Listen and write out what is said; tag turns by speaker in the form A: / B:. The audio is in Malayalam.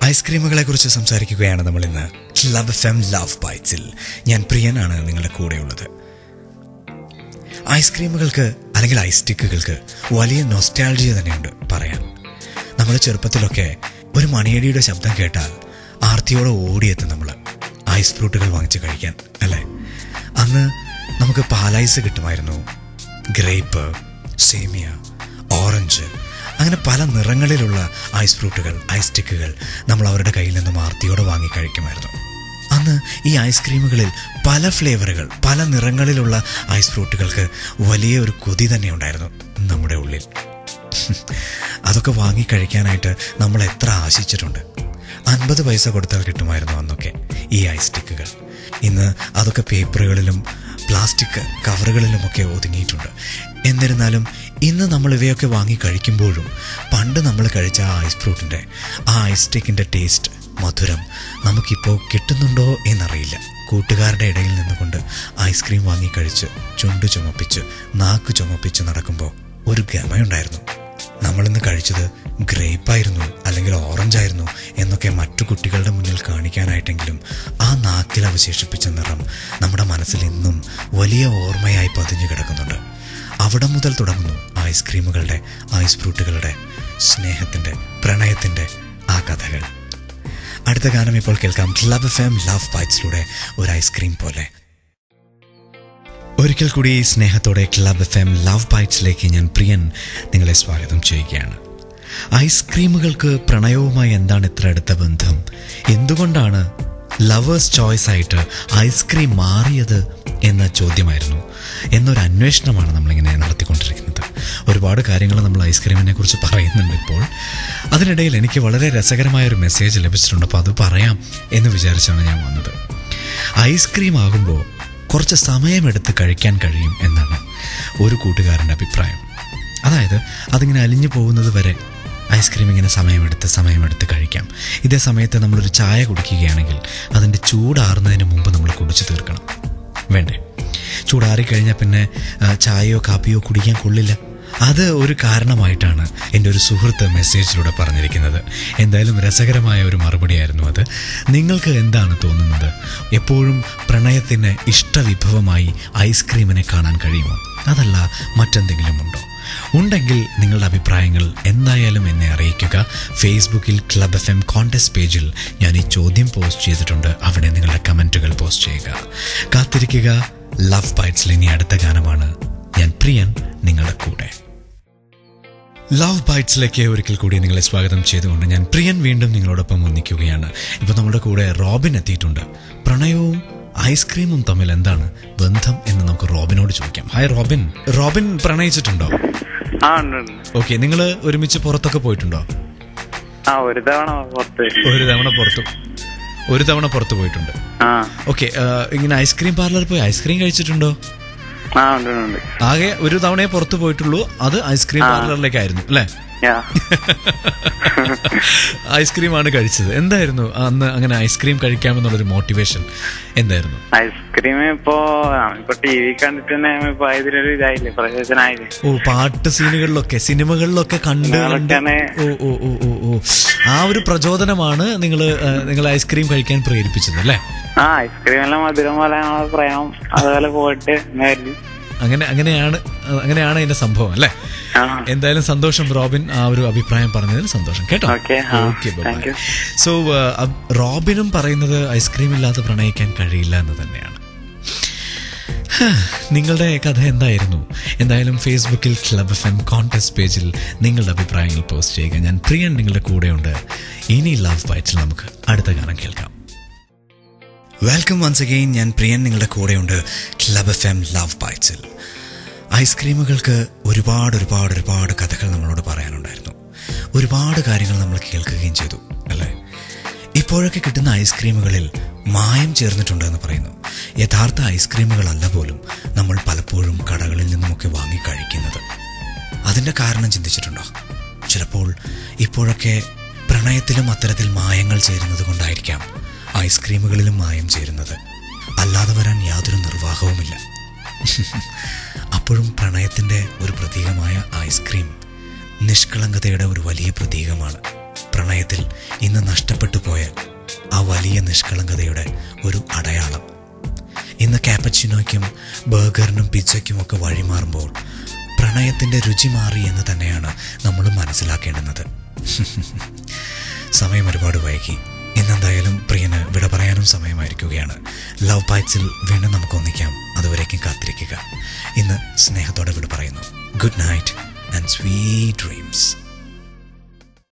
A: ഐസ്ക്രീമുകളെ കുറിച്ച് സംസാരിക്കുകയാണ് നമ്മൾ ഇന്ന് ലവ് എഫ് എം ലവ് ബൈറ്റ്സിൽ ഞാൻ പ്രിയനാണ് നിങ്ങളുടെ കൂടെയുള്ളത് ഐസ്ക്രീമുകൾക്ക് അല്ലെങ്കിൽ ഐസ് സ്റ്റിക്കുകൾക്ക് വലിയ നൊസ്റ്റാൾജിയ തന്നെയുണ്ട് പറയാൻ നമ്മൾ ചെറുപ്പത്തിലൊക്കെ ഒരു മണിയടിയുടെ ശബ്ദം കേട്ടാൽ ആർത്തിയോടെ ഓടിയെത്തും നമ്മൾ ഐസ് ഫ്രൂട്ടുകൾ വാങ്ങിച്ച് കഴിക്കാൻ അല്ലേ അന്ന് നമുക്ക് പാലൈസ് കിട്ടുമായിരുന്നു ഗ്രേപ്പ് സേമിയ ഓറഞ്ച് അങ്ങനെ പല നിറങ്ങളിലുള്ള ഐസ് ഫ്രൂട്ടുകൾ ഐസ് സ്റ്റിക്കുകൾ നമ്മൾ അവരുടെ കയ്യിൽ നിന്നും ആർത്തിയോടെ വാങ്ങി കഴിക്കുമായിരുന്നു അന്ന് ഈ ഐസ്ക്രീമുകളിൽ പല ഫ്ലേവറുകൾ പല നിറങ്ങളിലുള്ള ഐസ് ഫ്രൂട്ടുകൾക്ക് വലിയ ഒരു കൊതി തന്നെ ഉണ്ടായിരുന്നു നമ്മുടെ ഉള്ളിൽ അതൊക്കെ വാങ്ങി കഴിക്കാനായിട്ട് നമ്മൾ എത്ര ആശിച്ചിട്ടുണ്ട് അൻപത് പൈസ കൊടുത്താൽ കിട്ടുമായിരുന്നു അന്നൊക്കെ ഈ ഐസ് സ്റ്റിക്കുകൾ ഇന്ന് അതൊക്കെ പേപ്പറുകളിലും പ്ലാസ്റ്റിക് കവറുകളിലുമൊക്കെ ഒതുങ്ങിയിട്ടുണ്ട് എന്നിരുന്നാലും ഇന്ന് നമ്മൾ ഇവയൊക്കെ വാങ്ങി കഴിക്കുമ്പോഴും പണ്ട് നമ്മൾ കഴിച്ച ആ ഐസ് ഫ്രൂട്ടിൻ്റെ ആ ഐസ് സ്റ്റിക്കിൻ്റെ ടേസ്റ്റ് മധുരം നമുക്കിപ്പോൾ കിട്ടുന്നുണ്ടോ എന്നറിയില്ല കൂട്ടുകാരുടെ ഇടയിൽ നിന്നുകൊണ്ട് ഐസ്ക്രീം വാങ്ങി കഴിച്ച് ചുണ്ടു ചുമപ്പിച്ച് നാക്ക് ചുമപ്പിച്ച് നടക്കുമ്പോൾ ഒരു ഗമയുണ്ടായിരുന്നു നമ്മളിന്ന് കഴിച്ചത് ഗ്രേപ്പായിരുന്നു അല്ലെങ്കിൽ ഓറഞ്ച് ആയിരുന്നു എന്നൊക്കെ മറ്റു കുട്ടികളുടെ മുന്നിൽ കാണിക്കാനായിട്ടെങ്കിലും ആ നാക്കിൽ അവശേഷിപ്പിച്ച നിറം നമ്മുടെ മനസ്സിൽ ഇന്നും വലിയ ഓർമ്മയായി പതിഞ്ഞു കിടക്കുന്നുണ്ട് അവിടെ മുതൽ തുടങ്ങുന്നു ഐസ്ക്രീമുകളുടെ ഐസ് ഫ്രൂട്ടുകളുടെ സ്നേഹത്തിൻ്റെ പ്രണയത്തിൻ്റെ ആ കഥകൾ അടുത്ത ഗാനം ഇപ്പോൾ കേൾക്കാം ലവ് എഫ് എം ലവ് ബൈറ്റ്സിലൂടെ ഒരു ഐസ്ക്രീം പോലെ ഒരിക്കൽ കൂടി സ്നേഹത്തോടെ ക്ലബ് എഫ് എം ലവ് ബൈറ്റ്സിലേക്ക് ഞാൻ പ്രിയൻ നിങ്ങളെ സ്വാഗതം ചെയ്യുകയാണ് ഐസ്ക്രീമുകൾക്ക് പ്രണയവുമായി എന്താണ് ഇത്ര അടുത്ത ബന്ധം എന്തുകൊണ്ടാണ് ലവേഴ്സ് ചോയ്സ് ആയിട്ട് ഐസ്ക്രീം മാറിയത് എന്ന ചോദ്യമായിരുന്നു എന്നൊരു അന്വേഷണമാണ് നമ്മളിങ്ങനെ നടത്തിക്കൊണ്ടിരിക്കുന്നത് ഒരുപാട് കാര്യങ്ങൾ നമ്മൾ ഐസ്ക്രീമിനെ കുറിച്ച് പറയുന്നുണ്ട് ഇപ്പോൾ അതിനിടയിൽ എനിക്ക് വളരെ രസകരമായ ഒരു മെസ്സേജ് ലഭിച്ചിട്ടുണ്ട് അപ്പോൾ അത് പറയാം എന്ന് വിചാരിച്ചാണ് ഞാൻ വന്നത് ഐസ്ക്രീം ആകുമ്പോൾ കുറച്ച് സമയമെടുത്ത് കഴിക്കാൻ കഴിയും എന്നാണ് ഒരു കൂട്ടുകാരൻ്റെ അഭിപ്രായം അതായത് അതിങ്ങനെ അലിഞ്ഞു പോകുന്നത് വരെ ഐസ്ക്രീം ഇങ്ങനെ സമയമെടുത്ത് സമയമെടുത്ത് കഴിക്കാം ഇതേ സമയത്ത് നമ്മളൊരു ചായ കുടിക്കുകയാണെങ്കിൽ അതിൻ്റെ ചൂടാറുന്നതിന് മുമ്പ് നമ്മൾ കുടിച്ചു തീർക്കണം വേണ്ടേ ചൂടാറിക്കഴിഞ്ഞാൽ പിന്നെ ആ, ചായയോ കാപ്പിയോ കുടിക്കാൻ കൊള്ളില്ല അത് ഒരു കാരണമായിട്ടാണ് എൻ്റെ ഒരു സുഹൃത്ത് മെസ്സേജിലൂടെ പറഞ്ഞിരിക്കുന്നത് എന്തായാലും രസകരമായ ഒരു മറുപടിയായിരുന്നു അത് നിങ്ങൾക്ക് എന്താണ് തോന്നുന്നത് എപ്പോഴും പ്രണയത്തിന് ഇഷ്ടവിഭവമായി ഐസ്ക്രീമിനെ കാണാൻ കഴിയുമോ അതല്ല മറ്റെന്തെങ്കിലും ഉണ്ടോ ഉണ്ടെങ്കിൽ നിങ്ങളുടെ അഭിപ്രായങ്ങൾ എന്തായാലും എന്നെ അറിയിക്കുക ഫേസ്ബുക്കിൽ ക്ലബ് എഫ് എം കോൺടെസ്റ്റ് പേജിൽ ഞാൻ ഈ ചോദ്യം പോസ്റ്റ് ചെയ്തിട്ടുണ്ട് അവിടെ നിങ്ങളുടെ കമൻറ്റുകൾ പോസ്റ്റ് ചെയ്യുക കാത്തിരിക്കുക ലവ് ബൈറ്റ്സിൽ ഇനി അടുത്ത ഗാനമാണ് ഞാൻ പ്രിയൻ നിങ്ങളുടെ കൂടെ ലവ് ബൈറ്റ്സിലേക്ക് ഒരിക്കൽ കൂടി നിങ്ങളെ സ്വാഗതം ചെയ്തുകൊണ്ട് ഞാൻ പ്രിയൻ വീണ്ടും നിങ്ങളോടൊപ്പം ഒന്നിക്കുകയാണ് ഇപ്പൊ നമ്മുടെ കൂടെ റോബിൻ എത്തിയിട്ടുണ്ട് പ്രണയവും ഐസ്ക്രീമും തമ്മിൽ എന്താണ് ബന്ധം എന്ന് നമുക്ക് റോബിനോട് ചോദിക്കാം ഹായ് റോബിൻ റോബിൻ പ്രണയിച്ചിട്ടുണ്ടോ
B: ആ ഉണ്ട് ഉണ്ട്
A: ഓക്കെ നിങ്ങൾ ഒരുമിച്ച് പുറത്തൊക്കെ പോയിട്ടുണ്ടോ
B: ആ ഒരു തവണ പുറത്ത്
A: ഒരു തവണ പുറത്തു ഒരു തവണ പുറത്ത് പോയിട്ടുണ്ട്
B: ആ
A: ഓക്കെ ഇങ്ങനെ ഐസ്ക്രീം പാർലറിൽ പോയി ഐസ്ക്രീം കഴിച്ചിട്ടുണ്ടോ
B: ആ ഉണ്ട് ഉണ്ട്, ഉണ്ട്
A: ആകെ ഒരു തവണയെ പുറത്ത് പോയിട്ടുള്ളൂ അത് ഐസ്ക്രീം പാർലറിലേക്കായിരുന്നു അല്ലേ
B: യാ
A: ഐസ്ക്രീമാണ് കഴിച്ചത് എന്തായിരുന്നു അന്ന് അങ്ങനെ ഐസ്ക്രീം കഴിക്കാമെന്നുള്ളൊരു മോട്ടിവേഷൻ എന്തായിരുന്നു
B: ഐസ്ക്രീം ഇപ്പോ ഇപ്പൊ ടി വി കണ്ടിട്ട് തന്നെ ഇപ്പൊ ഇതിലൊരു ഇതായില്ലേ പ്രയോജനമായില്ലേ
A: ഓ പാട്ട് സീനുകളിലൊക്കെ സിനിമകളിലൊക്കെ കണ്ട് കണ്ട്
B: നിങ്ങളൊക്കെയാണ്
A: ഓ ഓ ഓ ഓ ഓ ആ ഒരു പ്രചോദനമാണ് നിങ്ങൾ നിങ്ങൾ ഐസ്ക്രീം കഴിക്കാൻ പ്രേരിപ്പിച്ചത് അല്ലേ
B: ആ ഐസ്ക്രീം എല്ലാം മധുരം പോലെ ഞങ്ങളെ പ്രേമം അതുപോലെ പോയിട്ട് നേരിൽ
A: അങ്ങനെ അങ്ങനെയാണ് അങ്ങനെയാണ് അതിന്റെ സംഭവം അല്ലേ
B: ആ
A: എന്തായാലും സന്തോഷം റോബിൻ ആ ഒരു അഭിപ്രായം പറഞ്ഞതിൽ സന്തോഷം കേട്ടോ
B: Okay, ആ.
A: Okay
B: Thank you.
A: സോ റോബിനും പറയുന്നത് ഐസ്ക്രീം ഇല്ലാതെ പ്രണയിക്കാൻ കഴിയില്ല എന്ന് തന്നെയാണ് ഹാ, നിങ്ങളുടെ കഥ എന്തായിരുന്നു എന്തായാലും ഫേസ്ബുക്കിൽ ക്ലബ് എഫ് എം കോൺടെസ്റ്റ് പേജിൽ നിങ്ങളുടെ അഭിപ്രായങ്ങൾ പോസ്റ്റ് ചെയ്യുക ഞാൻ പ്രിയൻ നിങ്ങളുടെ കൂടെയുണ്ട് ഇനി ലവ് ബൈറ്റ്സിൽ നമുക്ക് അടുത്ത ഗാനം കേൾക്കാം വെൽക്കം വൺസ് അഗെയിൻ ഞാൻ പ്രിയൻ നിങ്ങളുടെ കൂടെയുണ്ട് ക്ലബ് എഫ് എം ലവ് ബൈറ്റ്സിൽ ഐസ്ക്രീമുകൾക്ക് ഒരുപാട് ഒരുപാട് ഒരുപാട് കഥകൾ നമ്മളോട് പറയാനുണ്ടായിരുന്നു ഒരുപാട് കാര്യങ്ങൾ നമ്മൾ കേൾക്കുകയും ചെയ്തു അല്ലേ ഇപ്പോഴൊക്കെ കിട്ടുന്ന ഐസ്ക്രീമുകളിൽ മായം ചേർന്നിട്ടുണ്ട് എന്ന് പറയുന്നു യഥാർത്ഥ ഐസ്ക്രീമുകളല്ല പോലും നമ്മൾ പലപ്പോഴും കടകളിൽ നിന്നുമൊക്കെ വാങ്ങി കഴിക്കുന്നത് അതിൻ്റെ കാരണം ചിന്തിച്ചിട്ടുണ്ടോ ചിലപ്പോൾ ഇപ്പോഴൊക്കെ പ്രണയത്തിലും അത്തരത്തിൽ മായങ്ങൾ ചേരുന്നത് കൊണ്ടായിരിക്കാം ഐസ്ക്രീമുകളിലും മായം ചേരുന്നത് അല്ലാതെ വരാൻ യാതൊരു നിർവാഹവുമില്ല അപ്പോഴും പ്രണയത്തിൻ്റെ ഒരു പ്രതീകമായ ഐസ്ക്രീം നിഷ്കളങ്കതയുടെ ഒരു വലിയ പ്രതീകമാണ് പ്രണയത്തിൽ ഇന്ന് നഷ്ടപ്പെട്ടു പോയ ആ വലിയ നിഷ്കളങ്കതയുടെ ഒരു അടയാളം ഇന്ന് ക്യാപ്പച്ചിനോയ്ക്കും ബർഗറിനും പിzzയ്ക്കും ഒക്കെ വഴിമാറുമ്പോൾ പ്രണയത്തിൻ്റെ രുചി മാറി എന്ന് തന്നെയാണ് നമ്മൾ മനസ്സിലാക്കേണ്ടുന്നത് സമയം ഒരുപാട് വൈകി ഇന്നെന്തായാലും പ്രിയന് വിട പറയാനും സമയമായിരിക്കുകയാണ് ലവ് ബൈറ്റ്സിൽ വീണ്ടും നമുക്ക് ഒന്നിക്കാം അതുവരേക്കും കാത്തിരിക്കുക ഇന്ന് സ്നേഹത്തോടെ വിട പറയുന്നു good night and sweet dreams